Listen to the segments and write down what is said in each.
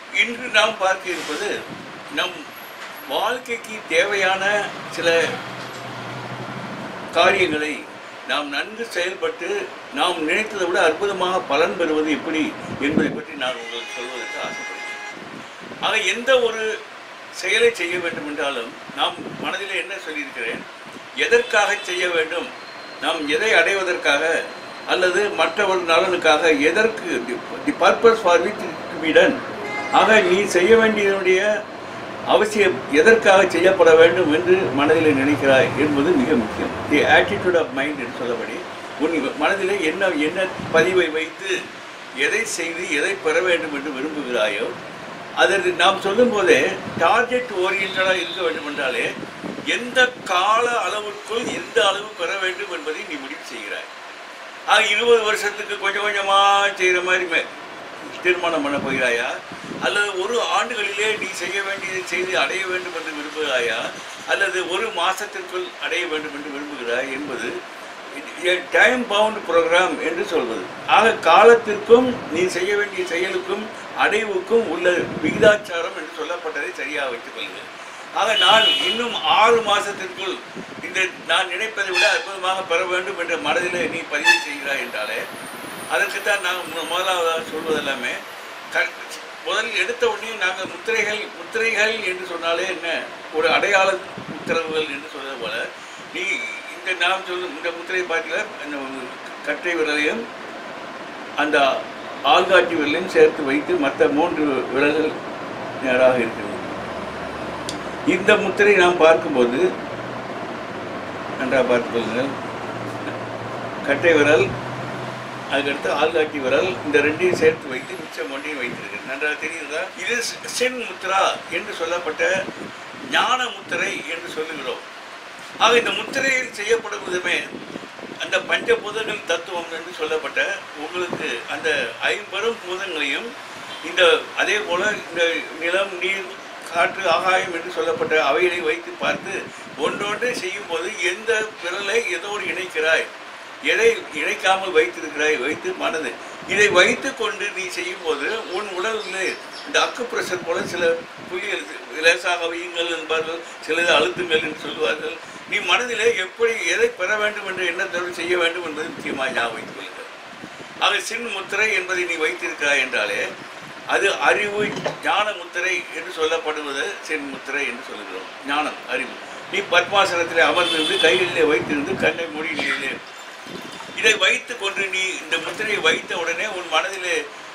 இன்று நாம் பார்க்க இருப்பது நம் வாழ்க்கைக்கு தேவையான சில காரியங்களை நாம் நன்கு செயல்பட்டு நாம் நினைத்ததை விட அற்புதமாக பலன் பெறுவது எப்படி என்பதை பற்றி நான் உங்களுக்கு சொல்வதற்கு ஆசைப்படுகிறேன் ஆக எந்த ஒரு செயலை செய்ய வேண்டும் என்றாலும் நாம் மனதில் என்ன சொல்லியிருக்கிறேன் எதற்காக செய்ய வேண்டும் நாம் எதை அடைவதற்காக அல்லது மற்றவர் நலனுக்காக எதற்கு the purpose for which be done ஆக நீ செய்ய வேண்டியதனுடைய அவசியம் எதற்காக செய்யப்பட வேண்டும் என்று மனதில் நினைக்கிறாய் என்பது மிக முக்கியம் தி ஆட்டிடியூட் ஆஃப் மைண்ட் என்று சொல்லபடி உன் மனதில் என்ன என்ன பதிவை வைத்து எதை செய்து எதை பெற வேண்டும் என்று விரும்புகிறாயோ அதற்கு நாம் சொல்லும் போதே டார்கெட் ஓரியன்டாக இருக்க வேண்டும் என்றாலே எந்த கால அளவுக்குள் எந்த அளவு பெற வேண்டும் என்பதை நீ முடிவு செய்கிறாய் ஆக இருபது வருஷத்துக்கு கொஞ்சம் கொஞ்சமாக செய்கிற மாதிரி மே- தீர்மானம் பண்ண போகிறாயா அல்லது ஒரு ஆண்டுகளிலே நீ செய்ய வேண்டியதை செய்து அடைய வேண்டும் என்று விரும்புகிறாயா அல்லது ஒரு மாசத்திற்குள் அடைய வேண்டும் என்று விரும்புகிறாய் என்பது டைம் பவுண்ட் ப்ரோக்ராம் என்று சொல்வது ஆக காலத்திற்கும் நீ செய்ய வேண்டிய செயலுக்கும் அடைவுக்கும் உள்ள விகிதாச்சாரம் என்று சொல்லப்பட்டதை சரியாக வைத்துக் கொள்ளுங்கள் ஆக நான் இன்னும் ஆறு மாசத்திற்குள் இந்த நான் நினைப்பதை விட அற்புதமாக பெற வேண்டும் என்ற மனதிலே நீ பதிவு செய்கிறாய் என்றாலே அதற்குத்தான் நான் மு- முதலாவதாக சொல்வது எல்லாமே க- முதலில் எடுத்த உடனே நாங்கள் முத்திரைகள் முத்திரைகள் என்று சொன்னாலே என்ன ஒரு அடையாள உத்தரவுகள் என்று சொல்வது போல நீ இந்த நாம் சொல்லும் இந்த முத்திரை பார்த்தீங்களா அந்த கட்டை விரலையும் அந்த ஆள்காட்டி விரலையும் சேர்த்து வைத்து மற்ற மூன்று விரல்கள் நேராக இருக்கிறது இந்த முத்திரை நாம் பார்க்கும்போது நன்றாக பார்த்துக் கொள்ளுங்கள் கட்டை விரல் அதுக்கடுத்து ஆள்காட்டி விரல் இந்த ரெண்டையும் சேர்த்து வைத்து மிச்சம் ஒன்றையும் வைத்திருக்கு நன்றாக தெரியுதா இது சென் முத்ரா என்று சொல்லப்பட்ட ஞான முத்திரை என்று சொல்லுகிறோம் ஆக இந்த முத்திரையில் செய்யப்படும் விதமே அந்த பஞ்சபூதங்கள் தத்துவம் என்று சொல்லப்பட்ட உங்களுக்கு அந்த ஐம்பெரும் பூதங்களையும் இந்த அதே போல இந்த நிலம் நீர் காற்று ஆகாயம் என்று சொல்லப்பட்ட அவைகளை வைத்து பார்த்து ஒன்றொன்றை செய்யும் போது எந்த விரலை எதோடு இணைக்கிறாய் எதை இணைக்காமல் வைத்திருக்கிறாய் வைத்து மனது இதை வைத்து கொண்டு நீ செய்யும் போது உன் உடலில் இந்த அக்கு பிரஷர் போல சில புலிகள் லேசாக வையுங்கள் என்பார்கள் சிலது அழுத்துங்கள் என்று சொல்லுவார்கள் நீ மனதிலே எப்படி எதை பெற வேண்டும் என்ற எண்ணத்தோடு செய்ய வேண்டும் என்பது முக்கியமாக ஞாபகம் வைத்துக் கொள்ளுங்கள் ஆக சின் முத்திரை என்பதை நீ வைத்திருக்கிறாய் என்றாலே அது அறிவு ஞான முத்திரை என்று சொல்லப்படுவது சென் முத்திரை என்று சொல்லுகிறோம் ஞானம் அறிவு நீ பத்மாசனத்திலே அமர்ந்திருந்து கைகளிலே வைத்திருந்து கண்ணை மூடி நிலையிலே இதை வைத்துக் கொண்டு நீ இந்த முத்திரையை வைத்த உடனே உன் மனதிலே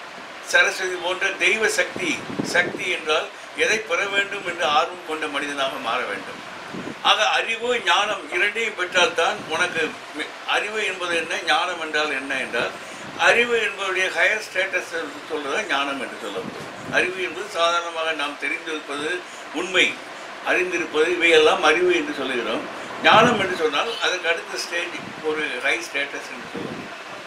சரஸ்வதி போன்ற தெய்வ சக்தி சக்தி என்றால் எதை பெற வேண்டும் என்று ஆர்வம் கொண்ட மனிதனாக மாற வேண்டும் ஆக அறிவு ஞானம் இரண்டையும் பெற்றால்தான் உனக்கு மி- அறிவு என்பது என்ன ஞானம் என்றால் என்ன என்றால் அறிவு என்பதுடைய ஹையர் ஸ்டேட்டஸ் சொல்றது ஞானம் என்று சொல்லப்படும் அறிவு என்பது சாதாரணமாக நாம் தெரிந்திருப்பது உண்மை அறிந்திருப்பது இவையெல்லாம் அறிவு என்று சொல்லுகிறோம் ஞானம் என்று சொன்னால் அதற்கு அடுத்த ஸ்டேஜ் ஒரு ஹை ஸ்டேட்டஸ் என்று சொல்லுவோம்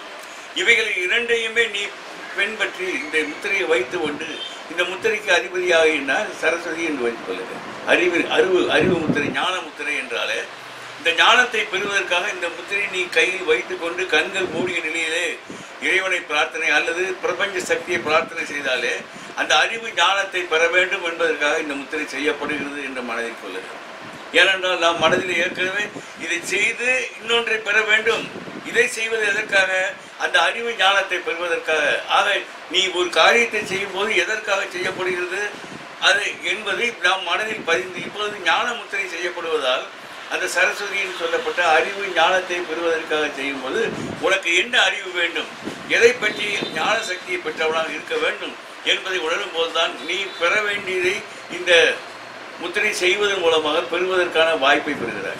இவைகள் இரண்டையுமே நீ பின்பற்றி இந்த முத்திரையை வைத்து கொண்டு இந்த முத்திரைக்கு அதிபதியாக என்ன சரஸ்வதி என்று வைத்துக் கொள்ளுங்க அறிவு அறிவு அறிவு முத்திரை ஞான முத்திரை என்றாலே இந்த ஞானத்தை பெறுவதற்காக இந்த முத்திரையை நீ கையில் வைத்துக் கொண்டு கண்கள் மூடிய நிலையிலே இறைவனை பிரார்த்தனை அல்லது பிரபஞ்ச சக்தியை பிரார்த்தனை செய்தாலே அந்த அறிவு ஞானத்தை பெற வேண்டும் என்பதற்காக இந்த முத்திரை செய்யப்படுகிறது என்று மனதில் கொள்ளுங்கள் ஏனென்றால் நாம் மனதில் ஏற்கனவே இதை செய்து இன்னொன்றை பெற வேண்டும் இதை செய்வது எதற்காக அந்த அறிவு ஞானத்தை பெறுவதற்காக ஆக நீ ஒரு காரியத்தை செய்யும் போது எதற்காக செய்யப்படுகிறது அது என்பதை நாம் மனதில் பதிந்து இப்பொழுது ஞான முத்திரை செய்யப்படுவதால் அந்த சரஸ்வதியில் சொல்லப்பட்ட அறிவு ஞானத்தை பெறுவதற்காக செய்யும்போது உனக்கு என்ன அறிவு வேண்டும் எதை பற்றி ஞான சக்தியை பெற்றவனாக இருக்க வேண்டும் என்பதை உணரும் போதுதான் நீ பெற வேண்டியதை இந்த முத்திரை செய்வதன் மூலமாக பெறுவதற்கான வாய்ப்பை பெறுகிறாய்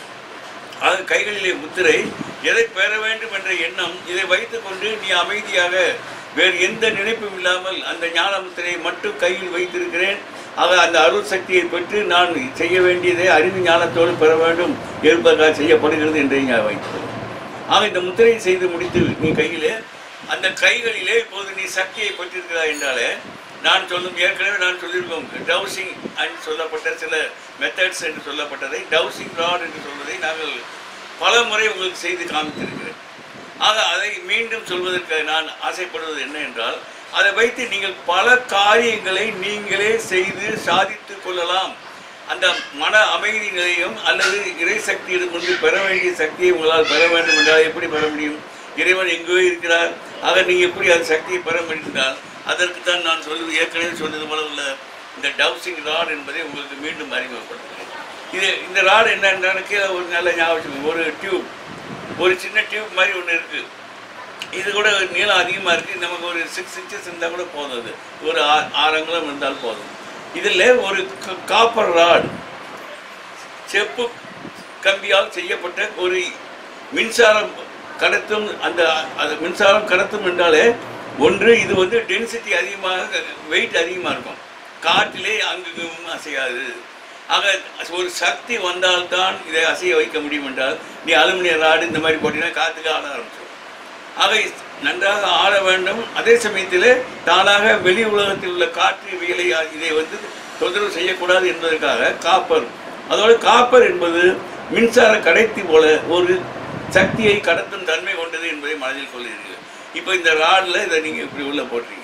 ஆக கைகளிலே முத்திரை எதை பெற வேண்டும் என்ற எண்ணம் இதை வைத்துக்கொண்டு நீ அமைதியாக வேறு எந்த நினைப்பும் இல்லாமல் அந்த ஞான முத்திரையை மட்டும் கையில் வைத்திருக்கிறேன் ஆக அந்த அருள் சக்தியை பெற்று நான் செய்ய வேண்டியதை அறிவு ஞானத்தோடு பெற வேண்டும் என்பதற்காக செய்யப்படுகிறது என்றே ஞாபகம் வைத்துக்கொள் ஆக இந்த முத்திரையை செய்து முடித்து நீ கையிலே அந்த கைகளிலே இப்போது நீ சக்தியை பெற்றிருக்கிறாய் என்றாலே நான் சொல்லும் ஏற்கனவே நான் சொல்லியிருக்கோம் டவுசிங் என்று சொல்லப்பட்ட சில மெத்தட்ஸ் என்று சொல்லப்பட்டதை டவுசிங் ராட் என்று சொல்வதை நாங்கள் பல முறை உங்களுக்கு செய்து காமித்திருக்கிறேன் ஆக அதை மீண்டும் சொல்வதற்கு நான் ஆசைப்படுவது என்ன என்றால் அதை வைத்து நீங்கள் பல காரியங்களை நீங்களே செய்து சாதித்துக் கொள்ளலாம் அந்த மன அமைதி நிலையம் அல்லது இறை சக்தியிடம் கொண்டு பெற வேண்டிய சக்தியை உங்களால் பெற வேண்டும் என்றால் எப்படி பெற முடியும் இறைவன் எங்கோ இருக்கிறார் ஆக நீங்கள் எப்படி அந்த சக்தியை பெற முடிந்தால் அதற்கு தான் நான் சொல்வது ஏற்கனவே சொன்னது போல உள்ள இந்த டவுசிங் ராட் என்பதை உங்களுக்கு மீண்டும் அறிமுகப்படுத்துகிறேன் இது இந்த ராட் என்னன்றான கீழே ஒரு நல்ல ஞாபகம் ஒரு டியூப் ஒரு சின்ன டியூப் மாதிரி ஒன்று இருக்குது இது கூட நீளம் அதிகமாக இருக்குது நமக்கு ஒரு சிக்ஸ் இன்ச்சஸ் இருந்தால் கூட போதும் அது ஒரு ஆ- ஆறு அங்குலம் இருந்தால் போதும் இதில் ஒரு காப்பர் ராட் செப்பு கம்பியால் செய்யப்பட்ட ஒரு மின்சாரம் கடத்தும் அந்த அது மின்சாரம் கடத்தும் என்றாலே ஒன்று இது வந்து டென்சிட்டி அதிகமாக வெயிட் அதிகமாக இருக்கும் காற்றிலே அங்கும் அசையாது ஆக ஒரு சக்தி வந்தால்தான் இதை அசைய வைக்க முடியும் என்றால் நீ அலுமினிய ராடு இந்த மாதிரி போட்டீங்கன்னா காற்றுக்கு ஆட ஆரம்பிச்சிடும் ஆக நன்றாக ஆட வேண்டும் அதே சமயத்தில் தானாக வெளி உலகத்தில் உள்ள காற்று வியலை இதை வந்து தொந்தரவு செய்யக்கூடாது என்பதற்காக காப்பர் அதோட காப்பர் என்பது மின்சார கடத்தி போல ஒரு சக்தியை கடத்தும் தன்மை கொண்டது என்பதை மனதில் கொள்கிறீர்கள் இப்போ இந்த ராடில் இதை நீங்கள் இப்படி உள்ள போடுறீங்க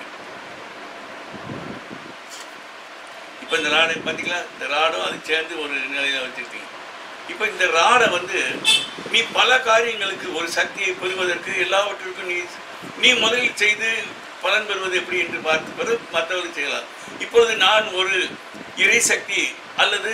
இப்போ இந்த ராடை பார்த்தீங்களா இந்த ராடும் அது சேர்ந்து ஒரு நிலையில் வச்சுருக்கீங்க இப்போ இந்த ராடை வந்து நீ பல காரியங்களுக்கு ஒரு சக்தியை பெறுவதற்கு எல்லாவற்றிற்கும் நீ நீ முதலில் செய்து பலன் பெறுவது எப்படி என்று பார்த்து பிறகு மற்றவர்கள் செய்யலாம் இப்பொழுது நான் ஒரு இறை சக்தி அல்லது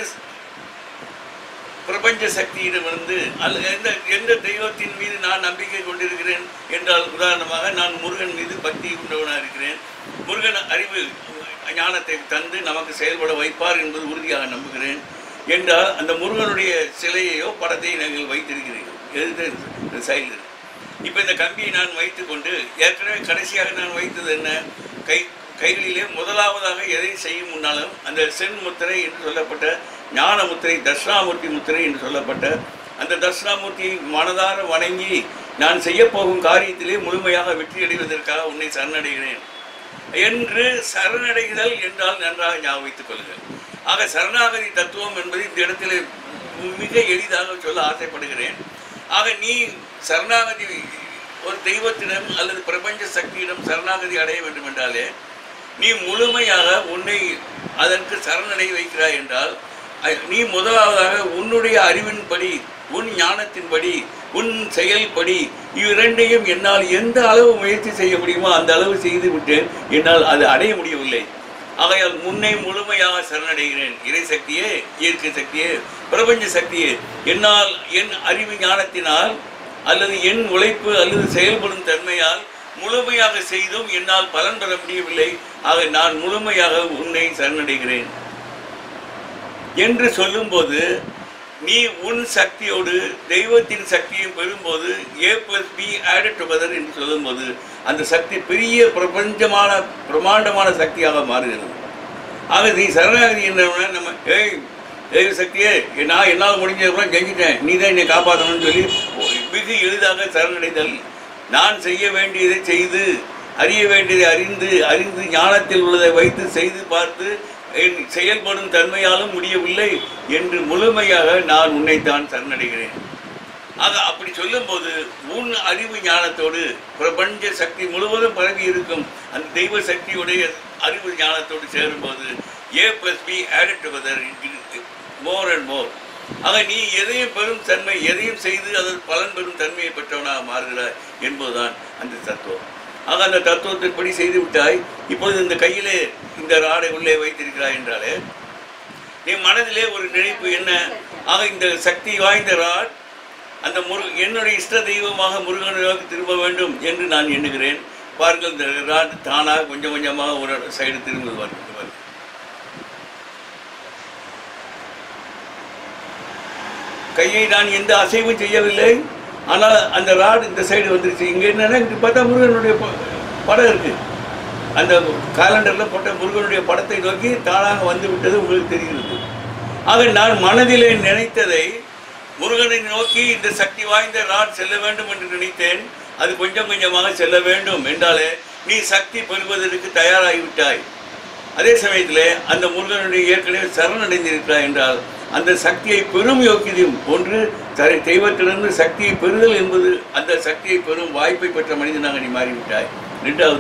பிரபஞ்ச சக்தியிடமிருந்து அல்லது எந்த எந்த தெய்வத்தின் மீது நான் நம்பிக்கை கொண்டிருக்கிறேன் என்றால் உதாரணமாக நான் முருகன் மீது பக்தி கொண்டவனாக இருக்கிறேன் முருகன் அறிவு ஞானத்தை தந்து நமக்கு செயல்பட வைப்பார் என்பது உறுதியாக நம்புகிறேன் என்றால் அந்த முருகனுடைய சிலையையோ படத்தையோ நீங்கள் வைத்திருக்கிறீர்கள் எது சைடில் இப்போ இந்த கம்பியை நான் வைத்துக்கொண்டு ஏற்கனவே கடைசியாக நான் வைத்தது என்ன கை கைகளிலே முதலாவதாக எதை செய்யும் முன்னாலும் அந்த சென் முத்திரை என்று சொல்லப்பட்ட ஞான முத்திரை தட்சிணாமூர்த்தி முத்திரை என்று சொல்லப்பட்ட அந்த தட்சிணாமூர்த்தியை மனதார வணங்கி நான் செய்யப்போகும் காரியத்திலே முழுமையாக வெற்றி அடைவதற்காக உன்னை சரணடைகிறேன் என்று சரணடைதல் என்றால் நன்றாக ஞாபகம் வைத்துக் கொள்ளுங்கள் ஆக சரணாகதி தத்துவம் என்பது இந்த இடத்துல மிக எளிதாக சொல்ல ஆசைப்படுகிறேன் ஆக நீ சரணாகதி ஒரு தெய்வத்திடம் அல்லது பிரபஞ்ச சக்தியிடம் சரணாகதி அடைய வேண்டும் என்றாலே நீ முழுமையாக உன்னை அதற்கு சரணடைய வைக்கிறாய் என்றால் அ- நீ முதலாவதாக உன்னுடைய அறிவின்படி உன் ஞானத்தின்படி உன் செயல்படி இவ்விரண்டையும் என்னால் எந்த அளவு முயற்சி செய்ய முடியுமோ அந்த அளவு செய்து விட்டேன் என்னால் அது அடைய முடியவில்லை ஆகையால் முன்னை முழுமையாக சரணடைகிறேன் இறை சக்தியே இயற்கை சக்தியே பிரபஞ்ச சக்தியே என்னால் என் அறிவு ஞானத்தினால் அல்லது என் உழைப்பு அல்லது செயல்படும் தன்மையால் முழுமையாக செய்தும் என்னால் பலன் பெற முடியவில்லை ஆக நான் முழுமையாக உன்னை சரணடைகிறேன் என்று சொல்லும்போது நீ உன் சக்தியோடு தெய்வத்தின் சக்தியும் பெறும்போது A plus B added together என்று சொல்லும்போது அந்த சக்தி பெரிய பிரபஞ்சமான பிரம்மாண்டமான சக்தியாக மாறுகிறது ஆக நீ சரணாகதி என்ன நம்ம ஏய் தெய்வ சக்தியே நான் என்னால் முடிஞ்சதெல்லாம் செஞ்சுட்டேன் நீ தான் என்னை காப்பாற்றணும்னு சொல்லி மிக எளிதாக சரணடைதல் நான் செய்ய வேண்டியதை செய்து அறிய வேண்டியதை அறிந்து அறிந்து ஞானத்தில் உள்ளதை வைத்து செய்து பார்த்து என் செயல்படும் தன்மையாலும் முடியவில்லை என்று முழுமையாக நான் உன்னைத்தான் சரணடைகிறேன் ஆக அப்படி சொல்லும்போது உன் அறிவு ஞானத்தோடு பிரபஞ்ச சக்தி முழுவதும் பரவி இருக்கும் அந்த தெய்வ சக்தியுடைய அறிவு ஞானத்தோடு சேரும்போது A plus B added together more and more ஆக நீ எதையும் பெறும் தன்மை எதையும் செய்து அதன் பலன் பெறும் தன்மையை பெற்றவனாக மாறுகிறாய் என்பதுதான் அந்த தத்துவம் ஆக அந்த தத்துவத்தின்படி செய்து விட்டாய் இப்பொழுது இந்த கையிலே இந்த ராடை உள்ளே வைத்திருக்கிறாய் என்றாலே நீ மனதிலே ஒரு நினைப்பு என்ன ஆக இந்த சக்தி வாய்ந்த ராட் அந்த முரு என்னுடைய இஷ்ட தெய்வமாக முருகனுக்கு திரும்ப வேண்டும் என்று நான் எண்ணுகிறேன் பாருங்கள் இந்த ராட் தானாக கொஞ்சம் கொஞ்சமாக ஒரு சைடு திரும்புது பாருங்கள் இங்க பாருங்க. கையை நான் எந்த அசைவும் செய்யவில்லை ஆனால் அந்த ராட் இந்த சைடு வந்துருச்சு இங்கே என்னன்னா இங்க பார்த்தா முருகனுடைய ப- படம் இருக்கு அந்த காலண்டரில் போட்ட முருகனுடைய படத்தை நோக்கி தானாக வந்து விட்டது உங்களுக்கு தெரிகிறது ஆக நான் மனதிலே நினைத்ததை முருகனை நோக்கி இந்த சக்தி வாய்ந்த ராட் செல்ல வேண்டும் என்று நினைத்தேன் அது கொஞ்சம் கொஞ்சமாக செல்ல வேண்டும் என்றாலே நீ சக்தி பெறுவதற்கு தயாராகிவிட்டாய் அதே சமயத்தில் அந்த முருகனுடைய ஏற்கனவே சரணடைந்திருக்கிறாய் என்றால் அந்த சக்தியை பெரும் யோக்கியதையும் ஒன்று தரை தெய்வத்திலிருந்து சக்தியை பெறுதல் என்பது அந்த சக்தியை பெறும் வாய்ப்பை பெற்ற மனிதனாக நீ மாறிவிட்டாய் ரெண்டாவது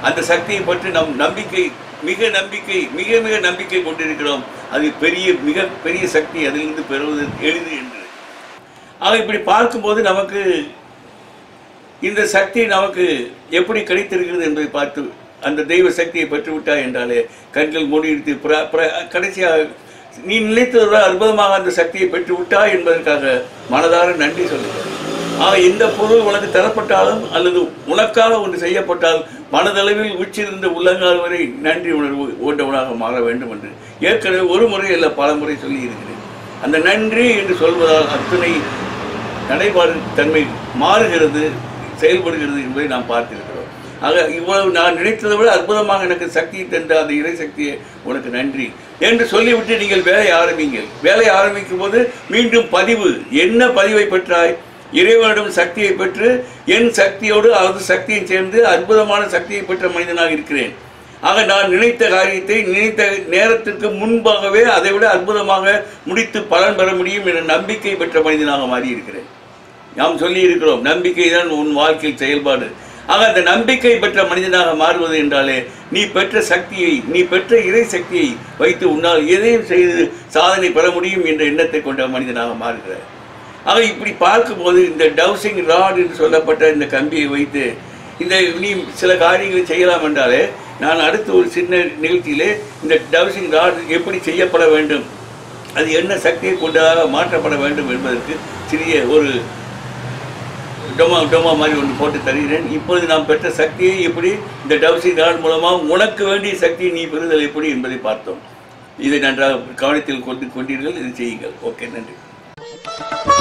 அந்த சக்தியை பற்றி நம் நம்பிக்கை மிக நம்பிக்கை மிக மிக நம்பிக்கை கொண்டிருக்கிறோம் அது பெரிய மிக பெரிய சக்தி அதிலிருந்து பெறுவது எளிது என்று ஆக இப்படி பார்க்கும்போது நமக்கு இந்த சக்தி நமக்கு எப்படி கிடைத்திருக்கிறது என்பதை பார்த்து அந்த தெய்வ சக்தியை பெற்றுவிட்டாய் என்றாலே கண்கள் மூடியிடுத்து பிர- பிர- கடைசியாக நீ நினைத்ததை விட அற்புதமாக அந்த சக்தியை பெற்று விட்டாய் என்பதற்காக மனதார நன்றி சொல்லுகிறேன் ஆக எந்த பொருள் உனக்கு தரப்பட்டாலும் அல்லது உனக்காக ஒன்று செய்யப்பட்டால் மனதளவில் உச்சிருந்த உள்ளங்கால் வரை நன்றி உணர்வு ஓண்டவனாக மாற வேண்டும் என்று ஏற்கனவே ஒரு முறை அல்ல பல முறை சொல்லி இருக்கிறேன் அந்த நன்றி என்று சொல்வதால் அத்தனை நடைபாடு தன்மை மாறுகிறது செயல்படுகிறது என்பதை நாம் பார்த்திருக்கிறோம் ஆக இவ்வளவு நான் நினைத்ததை விட அற்புதமாக எனக்கு சக்தி தந்த அந்த இறை சக்தியை உனக்கு நன்றி என்று சொல்லிவிட்டு நீங்கள் வேலை ஆரம்பிங்கள் வேலை ஆரம்பிக்கும் போது மீண்டும் பதிவு என்ன பதிவை பெற்றாய் இறைவனிடம் சக்தியை பெற்று என் சக்தியோடு அவரது சக்தியை சேர்ந்து அற்புதமான சக்தியை பெற்ற மனிதனாக இருக்கிறேன் ஆக நான் நினைத்த காரியத்தை நினைத்த நேரத்திற்கு முன்பாகவே அதை விட அற்புதமாக முடித்து பலன் பெற முடியும் என்ற நம்பிக்கை பெற்ற மனிதனாக மாறியிருக்கிறேன் நாம் சொல்லி இருக்கிறோம் நம்பிக்கை தான் உன் வாழ்க்கையில் செயல்பாடு ஆக அந்த நம்பிக்கை பெற்ற மனிதனாக மாறுவது என்றாலே நீ பெற்ற சக்தியை நீ பெற்ற இறை சக்தியை வைத்து உன்னால் எதையும் செய்து சாதனை பெற முடியும் என்ற எண்ணத்தை கொண்ட மனிதனாக மாறுகிறார் ஆக இப்படி பார்க்கும்போது இந்த டவுசிங் ராட் என்று சொல்லப்பட்ட இந்த கம்பியை வைத்து இந்த நீ சில காரியங்களை செய்யலாம் என்றாலே நான் அடுத்த ஒரு சின்ன நிகழ்ச்சியிலே இந்த டவுசிங் ராட் எப்படி செய்யப்பட வேண்டும் அது என்ன சக்தியை கொண்டதாக மாற்றப்பட வேண்டும் என்பதற்கு சிறிய ஒரு டொமா டொமா மாதிரி ஒன்று போட்டு தருகிறேன் இப்பொழுது நாம் பெற்ற சக்தியை எப்படி இந்த டவுசிங் ராட் மூலமாக உனக்கு வேண்டிய சக்தியை நீ பெறுதல் எப்படி என்பதை பார்த்தோம் இதை நன்றாக கவனத்தில் கொண்டு கொண்டீர்கள் இதை செய்யுங்கள் ஓகே நன்றி